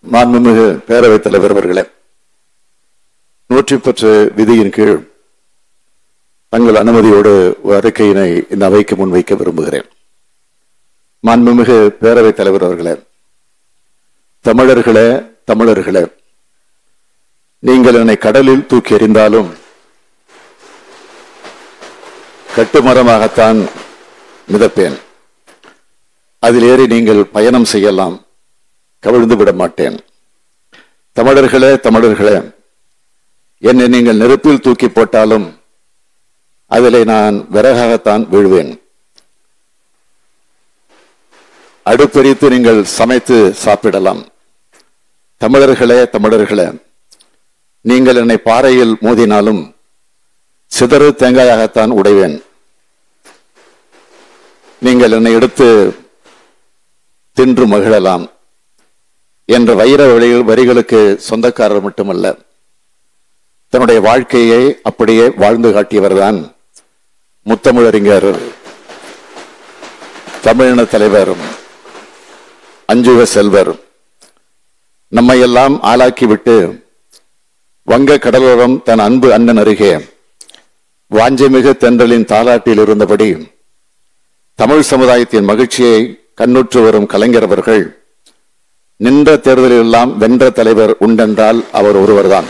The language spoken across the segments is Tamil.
மாண்புமிகு பேரவைத் தலைவர் அவர்களே நூற்றி பத்து விதியின் கீழ் தங்கள் அனுமதியோடு ஒரு அறிக்கையினை இந்த அவைக்கு முன்வைக்க விரும்புகிறேன் மாண்புமிகு பேரவைத் தலைவர் அவர்களே தமிழர்களே தமிழர்களே நீங்கள் என்னை கடலில் தூக்கி எறிந்தாலும் கட்டுமரமாகத்தான் மிதப்பேன் அதில் ஏறி நீங்கள் பயணம் செய்யலாம் கவிழ்ந்து விட மாட்டேன் தமிழர்களே தமிழர்களே என்னை நீங்கள் நெருப்பில் தூக்கி போட்டாலும் அதிலே நான் விறகாகத்தான் வீழ்வேன் அடுப்பெரித்து நீங்கள் சமைத்து சாப்பிடலாம் தமிழர்களே தமிழர்களே நீங்கள் என்னை பாறையில் மோதினாலும் சிதறு தேங்காயாகத்தான் உடைவேன் நீங்கள் என்னை எடுத்து தின்று மகிழலாம் என்ற வைர வழிகள் வரிகளுக்கு சொந்தக்காரர் மட்டுமல்ல தன்னுடைய வாழ்க்கையை அப்படியே வாழ்ந்து காட்டியவர்தான் முத்தமிழறிஞர் தமிழின தலைவர் அஞ்சுக செல்வர் நம்மையெல்லாம் ஆளாக்கிவிட்டு வங்க கடலோரம் தன் அன்பு அண்ணன் அருகே வாஞ்சமிகு தென்றலின் தாலாட்டில் இருந்தபடி தமிழ் சமுதாயத்தின் மகிழ்ச்சியை கண்ணுற்று வரும் கலைஞர் அவர்கள் நின்ற தேர்தலில் எல்லாம் வென்ற தலைவர் உண்டென்றால் அவர் ஒருவர்தான்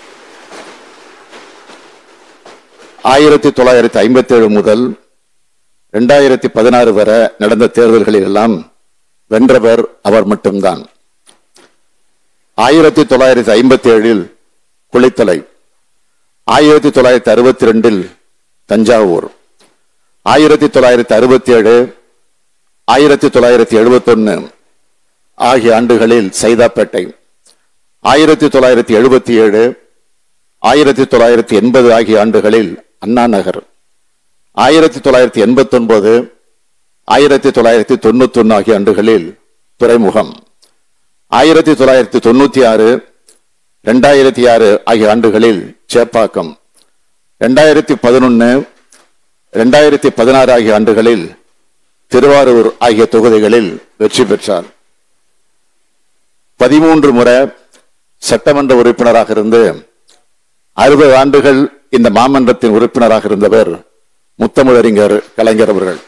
ஆயிரத்தி தொள்ளாயிரத்தி ஐம்பத்தி ஏழு முதல் இரண்டாயிரத்தி பதினாறு வரை நடந்த தேர்தல்களில் எல்லாம் வென்றவர் அவர் மட்டும்தான் ஆயிரத்தி தொள்ளாயிரத்தி ஐம்பத்தி ஏழில் குளித்தலை ஆயிரத்தி தொள்ளாயிரத்தி அறுபத்தி ரெண்டில் தஞ்சாவூர் ஆயிரத்தி தொள்ளாயிரத்தி அறுபத்தி ஏழு ஆயிரத்தி தொள்ளாயிரத்தி எழுபத்தொன்னு ஆகிய ஆண்டுகளில் சைதாப்பேட்டை ஆயிரத்தி தொள்ளாயிரத்தி எழுபத்தி ஏழு ஆயிரத்தி தொள்ளாயிரத்தி எண்பது ஆகிய ஆண்டுகளில் அண்ணா நகர் ஆயிரத்தி தொள்ளாயிரத்தி எண்பத்தி ஒன்பது ஆயிரத்தி தொள்ளாயிரத்தி தொண்ணூத்தி ஒன்னு ஆகிய ஆண்டுகளில் துறைமுகம் ஆயிரத்தி தொள்ளாயிரத்தி தொண்ணூத்தி ஆறு ரெண்டாயிரத்தி ஆறு ஆகிய ஆண்டுகளில் சேப்பாக்கம் ரெண்டாயிரத்தி பதினொன்னு ரெண்டாயிரத்தி பதினாறு ஆகிய ஆண்டுகளில் திருவாரூர் ஆகிய தொகுதிகளில் வெற்றி பெற்றார் பதிமூன்று முறை சட்டமன்ற உறுப்பினராக இருந்து அறுபது ஆண்டுகள் இந்த மாமன்றத்தின் உறுப்பினராக இருந்தவர் முத்தமிழறிஞர் கலைஞர் அவர்கள்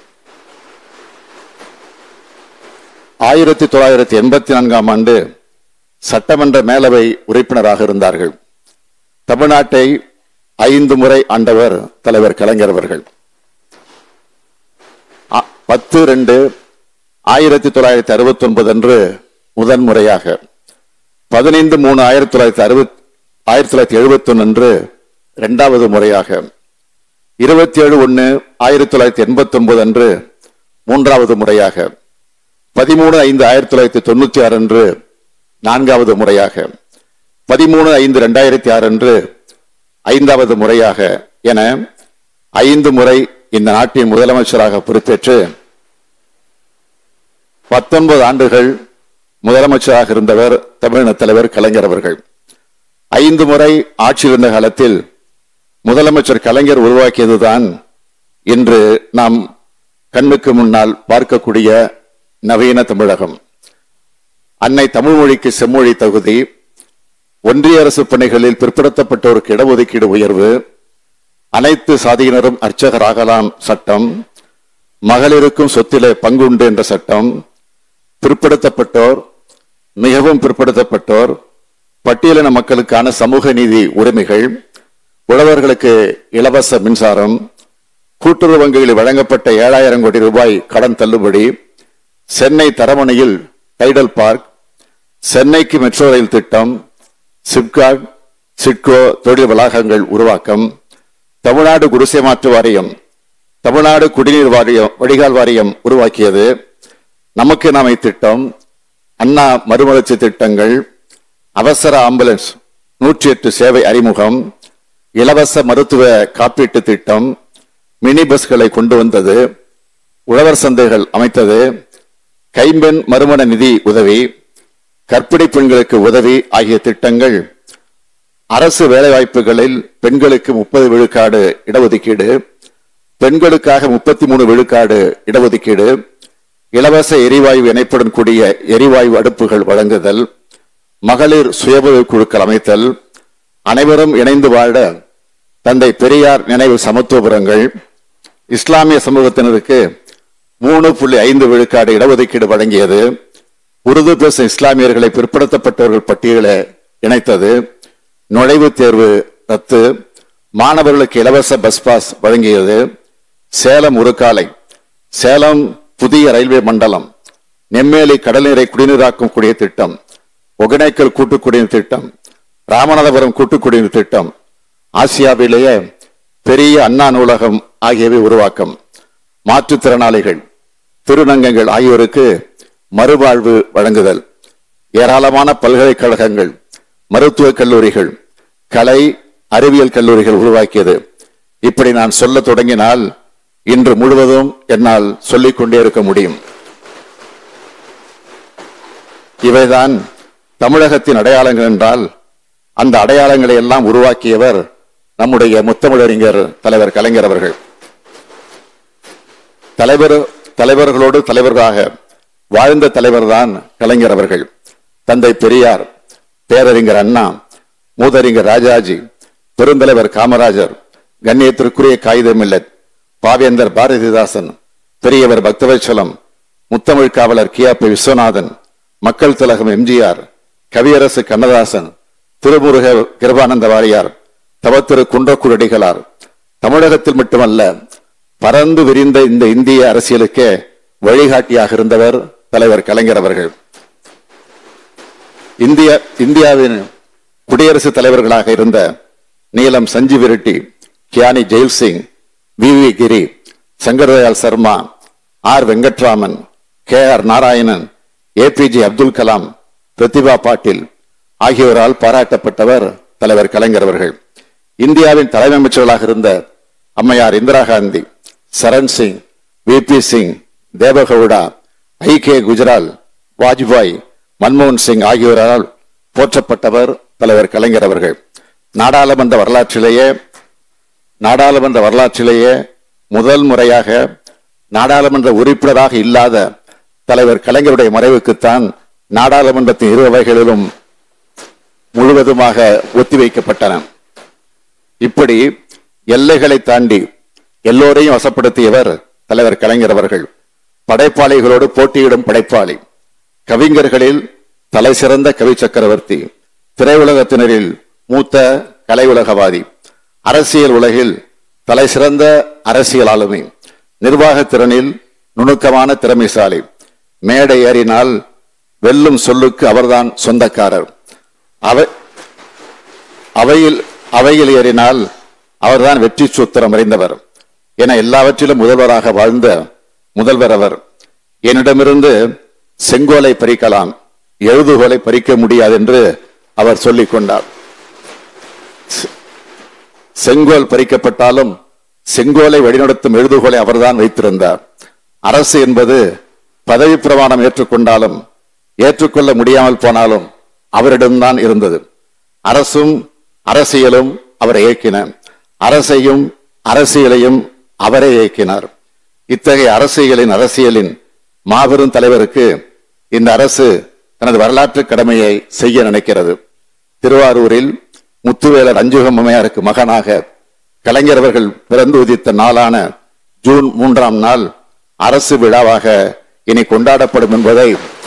ஆயிரத்தி தொள்ளாயிரத்தி எண்பத்தி நான்காம் ஆண்டு சட்டமன்ற மேலவை உறுப்பினராக இருந்தார்கள் தமிழ்நாட்டை ஐந்து முறை ஆண்டவர் தலைவர் கலைஞர் அவர்கள் அ- பத்து ரெண்டு ஆயிரத்தி தொள்ளாயிரத்தி அறுபத்தி ஒன்பது அன்று முதன் முறையாக பதினைந்து மூணு ஆயிரத்தி தொள்ளாயிரத்தி அறுபத்தி ஆயிரத்தி தொள்ளாயிரத்தி எழுபத்தி ஒன்று அன்று இரண்டாவது முறையாக இருபத்தி ஏழு ஒன்னு ஆயிரத்தி தொள்ளாயிரத்தி எண்பத்தி ஒன்பது அன்று மூன்றாவது முறையாக பதிமூணு ஐந்து ஆயிரத்தி தொள்ளாயிரத்தி தொண்ணூத்தி ஆறு அன்று நான்காவது முறையாக பதிமூணு ஐந்து ரெண்டாயிரத்தி ஆறு அன்று ஐந்தாவது முறையாக என ஐந்து முறை இந்த நாட்டின் முதலமைச்சராக பொறுப்பேற்று பத்தொன்பது ஆண்டுகள் முதலமைச்சராக இருந்தவர் தமிழின தலைவர் கலைஞர் அவர்கள் ஐந்து முறை ஆட்சி இருந்த காலத்தில் முதலமைச்சர் கலைஞர் உருவாக்கியதுதான் இன்று நாம் கண்ணுக்கு முன்னால் பார்க்கக்கூடிய நவீன தமிழகம் அன்னை தமிழ் மொழிக்கு செம்மொழி தகுதி ஒன்றிய அரசு பணிகளில் பிற்படுத்தப்பட்டோருக்கு இடஒதுக்கீடு உயர்வு அனைத்து சாதியினரும் அர்ச்சகராகலாம் சட்டம் மகளிருக்கும் சொத்திலே பங்குண்டு என்ற சட்டம் பிற்படுத்தப்பட்டோர் மிகவும் பிற்படுத்தப்பட்டோர் பட்டியலின மக்களுக்கான சமூக நீதி உரிமைகள் உழவர்களுக்கு இலவச மின்சாரம் கூட்டுறவு வங்கிகளில் வழங்கப்பட்ட ஏழாயிரம் கோடி ரூபாய் கடன் தள்ளுபடி சென்னை தரமணையில் டைடல் பார்க் சென்னைக்கு மெட்ரோ ரயில் திட்டம் சிப்காட் சிட்கோ தொழில் வளாகங்கள் உருவாக்கம் தமிழ்நாடு குடிசை மாற்று வாரியம் தமிழ்நாடு குடிநீர் வாரியம் வடிகால் வாரியம் உருவாக்கியது நமக்கு நாமை திட்டம் அண்ணா மறுமலர்ச்சி திட்டங்கள் அவசர ஆம்புலன்ஸ் நூற்றி எட்டு சேவை அறிமுகம் இலவச மருத்துவ காப்பீட்டு திட்டம் மினி பஸ்களை கொண்டு வந்தது உழவர் சந்தைகள் அமைத்தது கைம்பெண் மறுமண நிதி உதவி கர்ப்பிணி பெண்களுக்கு உதவி ஆகிய திட்டங்கள் அரசு வேலைவாய்ப்புகளில் பெண்களுக்கு முப்பது விழுக்காடு இடஒதுக்கீடு பெண்களுக்காக முப்பத்தி மூணு விழுக்காடு இடஒதுக்கீடு இலவச எரிவாயு இணைப்புடன் கூடிய எரிவாயு அடுப்புகள் வழங்குதல் மகளிர் சுயஉதவி குழுக்கள் அமைத்தல் அனைவரும் இணைந்து வாழ தந்தை பெரியார் நினைவு சமத்துவபுரங்கள் இஸ்லாமிய சமூகத்தினருக்கு மூணு புள்ளி ஐந்து விழுக்காடு இடஒதுக்கீடு வழங்கியது உருது பேசும் இஸ்லாமியர்களை பிற்படுத்தப்பட்டவர்கள் பட்டியலை இணைத்தது நுழைவுத் தேர்வு ரத்து மாணவர்களுக்கு இலவச பஸ் பாஸ் வழங்கியது சேலம் உருக்காலை சேலம் புதிய ரயில்வே மண்டலம் நெம்மேலி கடல்நீரை குடிநீராக்கும் குடிய திட்டம் ஒகேனக்கல் கூட்டு குடிநீர் திட்டம் ராமநாதபுரம் கூட்டு குடிநீர் திட்டம் ஆசியாவிலேயே பெரிய அண்ணா நூலகம் ஆகியவை உருவாக்கம் மாற்றுத்திறனாளிகள் திருநங்கங்கள் ஆகியோருக்கு மறுவாழ்வு வழங்குதல் ஏராளமான பல்கலைக்கழகங்கள் மருத்துவக் கல்லூரிகள் கலை அறிவியல் கல்லூரிகள் உருவாக்கியது இப்படி நான் சொல்ல தொடங்கினால் இன்று முழுவதும் என்னால் சொல்லிக் கொண்டே இருக்க முடியும் இவைதான் தமிழகத்தின் அடையாளங்கள் என்றால் அந்த அடையாளங்களை எல்லாம் உருவாக்கியவர் நம்முடைய முத்தமிழறிஞர் தலைவர் கலைஞர் அவர்கள் தலைவர் தலைவர்களோடு தலைவர்களாக வாழ்ந்த தலைவர்தான் கலைஞர் அவர்கள் தந்தை பெரியார் பேரறிஞர் அண்ணா மூதறிஞர் ராஜாஜி பெருந்தலைவர் காமராஜர் கண்ணியத்திற்குரிய காகிதமில்லத் பாவேந்தர் பாரதிதாசன் பெரியவர் பக்தவச்சலம் முத்தமிழ் காவலர் கியாபி விஸ்வநாதன் மக்கள் திலகம் எம்ஜிஆர் கவியரசு கண்ணதாசன் திருமுருக கிருபானந்த வாரியார் தவத்திரு குன்றக்குடிகளார் தமிழகத்தில் மட்டுமல்ல பறந்து விரிந்த இந்த இந்திய அரசியலுக்கே வழிகாட்டியாக இருந்தவர் தலைவர் கலைஞர் அவர்கள் இந்திய இந்தியாவின் குடியரசுத் தலைவர்களாக இருந்த Neelam Sanjiva Reddy Giani Zail Singh V V Giri Shankar Dayal Sharma R Venkataraman K R Narayanan A P J Abdul Kalam Pratibha Patil ஆகியோரால் பாராட்டப்பட்டவர் தலைவர் கலைஞர் அவர்கள் இந்தியாவின் தலைமை அமைச்சர்களாக இருந்த அம்மையார் Indira Gandhi Charan Singh V P Singh Deve Gowda I K Gujral Vajpayee மன்மோகன் சிங் ஆகியோரால் போற்றப்பட்டவர் தலைவர் கலைஞர் அவர்கள் நாடாளுமன்ற வரலாற்றிலேயே நாடாளுமன்ற வரலாற்றிலேயே முதல் முறையாக நாடாளுமன்ற உறுப்பினராக இல்லாத தலைவர் கலைஞருடைய மறைவுக்குத்தான் நாடாளுமன்றத்தின் இரு வகைகளிலும் முழுவதுமாக ஒத்திவைக்கப்பட்டன இப்படி எல்லைகளை தாண்டி எல்லோரையும் வசப்படுத்தியவர் தலைவர் கலைஞர் அவர்கள் படைப்பாளிகளோடு போட்டியிடும் படைப்பாளி கவிஞர்களில் தலை சிறந்த கவி சக்கரவர்த்தி திரையுலகத்தினரில் மூத்த கலை உலகவாதி அரசியல் உலகில் தலை சிறந்த அரசியல் ஆளுமை நிர்வாக திறனில் நுணுக்கமான திறமைசாலி மேடை ஏறினால் வெல்லும் சொல்லுக்கு அவர்தான் சொந்தக்காரர் அவை அவையில் அவையில் ஏறினால் அவர்தான் வெற்றி சூத்திரம் அறிந்தவர் என எல்லாவற்றிலும் முதல்வராக வாழ்ந்த முதல்வர் அவர் என்னிடமிருந்து செங்கோலை பறிக்கலாம் எழுதுகோலை பறிக்க முடியாது என்று அவர் சொல்லிக் கொண்டார் செ- செங்கோல் பறிக்கப்பட்டாலும் செங்கோலை வழிநடத்தும் எழுதுகோலை அவர்தான் வைத்திருந்தார் அரசு என்பது பதவி பிரமாணம் ஏற்றுக்கொண்டாலும் ஏற்றுக்கொள்ள முடியாமல் போனாலும் அவரிடம்தான் இருந்தது அரசும் அரசியலும் அவரை இயக்கின அரசையும் அரசியலையும் அவரே இயக்கினார் இத்தகைய அரசியலின் அரசியலின் மாபெரும் தலைவருக்கு இந்த அரசு தனது வரலாற்று கடமையை செய்ய நினைக்கிறது திருவாரூரில் முத்துவேலர் அஞ்சுகம் அம்மையாருக்கு மகனாக கலைஞர் அவர்கள் பிறந்து உதித்த நாளான ஜூன் மூன்றாம் நாள் அரசு விழாவாக இனி கொண்டாடப்படும் என்பதை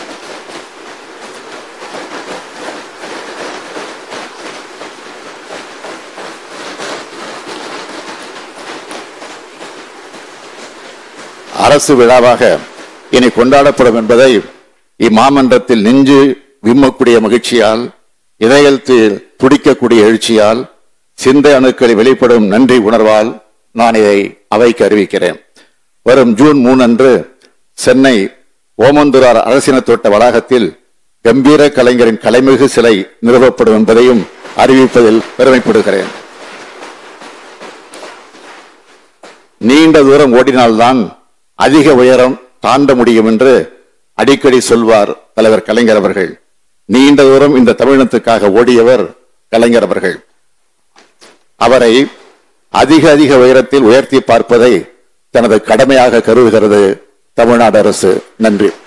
அரசு விழாவாக இனி கொண்டாடப்படும் என்பதை இம்மாமன்றத்தில் நெஞ்சு விம்மக்கூடிய மகிழ்ச்சியால் இதயத்தில் துடிக்கக்கூடிய எழுச்சியால் சிந்தை அணுக்களில் வெளிப்படும் நன்றி உணர்வால் நான் இதை அவைக்கு அறிவிக்கிறேன் வரும் ஜூன் மூணு அன்று சென்னை ஓமந்துரார் அரசின தோட்ட வளாகத்தில் கம்பீர கலைஞரின் கலைமிகு சிலை நிறுவப்படும் என்பதையும் அறிவிப்பதில் பெருமைப்படுகிறேன் நீண்ட தூரம் ஓடினால்தான் அதிக உயரம் தாண்ட முடியும் என்று அடிக்கடி சொல்வார் தலைவர் கலைஞர் அவர்கள் நீண்ட தூரம் இந்த தமிழினத்துக்காக ஓடியவர் கலைஞர் அவர்கள் அவரை அதிக அதிக உயரத்தில் உயர்த்தி பார்ப்பதை தனது கடமையாக கருதுகிறது தமிழ்நாடு அரசு நன்றி